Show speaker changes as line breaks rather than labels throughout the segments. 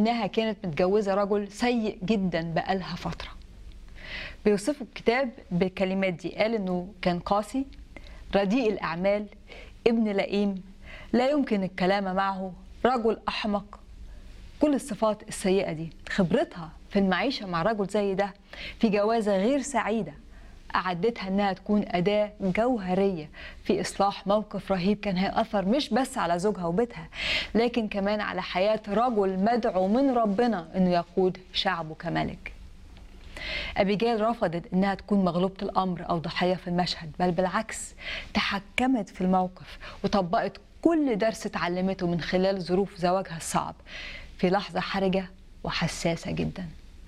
إنها كانت متجوزة رجل سيء جدا بقالها فترة بيوصفوا الكتاب بالكلمات دي قال إنه كان قاسي رديء الأعمال ابن لئيم لا يمكن الكلام معه رجل أحمق كل الصفات السيئة دي خبرتها في المعيشة مع رجل زي ده في جوازة غير سعيدة أعدتها إنها تكون أداة جوهرية في إصلاح موقف رهيب كان هيأثر مش بس على زوجها وبيتها لكن كمان على حياة رجل مدعو من ربنا إنه يقود شعبه كملك أبيجيل رفضت إنها تكون مغلوبة الأمر أو ضحية في المشهد بل بالعكس تحكمت في الموقف وطبقت كل درس اتعلمته من خلال ظروف زواجها الصعب في لحظة حرجة وحساسة جدا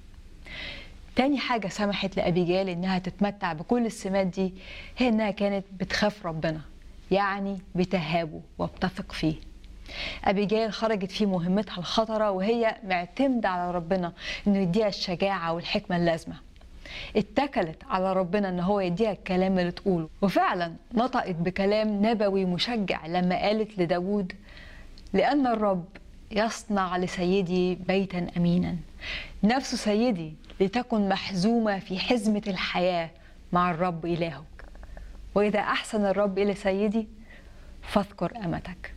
تاني حاجة سمحت لأبيجيل إنها تتمتع بكل السمات دي هي إنها كانت بتخاف ربنا يعني بتهابه وبتثق فيه أبيجيل خرجت في مهمتها الخطرة وهي معتمدة على ربنا إنه يديها الشجاعة والحكمة اللازمة اتكلت على ربنا ان هو يديها الكلام اللي تقوله وفعلا نطقت بكلام نبوي مشجع لما قالت لداود لأن الرب يصنع لسيدي بيتا أمينا نفس سيدي لتكن محزومة في حزمة الحياة مع الرب إلهك وإذا أحسن الرب إلى سيدي فاذكر أمتك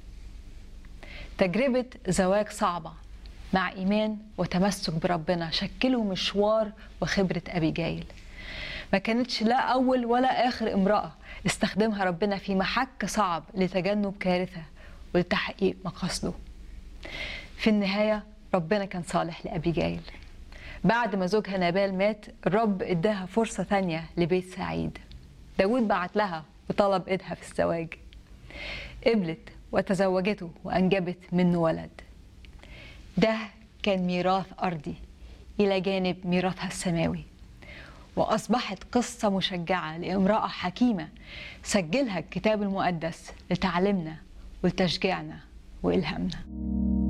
تجربة زواج صعبة مع إيمان وتمسك بربنا شكلوا مشوار وخبرة أبيجايل ما كانتش لا أول ولا آخر امرأة استخدمها ربنا في محك صعب لتجنب كارثة ولتحقيق مقاصده في النهاية ربنا كان صالح لأبيجايل بعد ما زوجها نابال مات الرب اداها فرصة تانية لبيت سعيد داود بعت لها وطلب ايدها في الزواج قبلت وتزوجته وأنجبت منه ولد ده كان ميراث أرضي إلى جانب ميراثها السماوي وأصبحت قصة مشجعة لامرأة حكيمة سجلها الكتاب المقدس لتعلمنا ولتشجيعنا وإلهامنا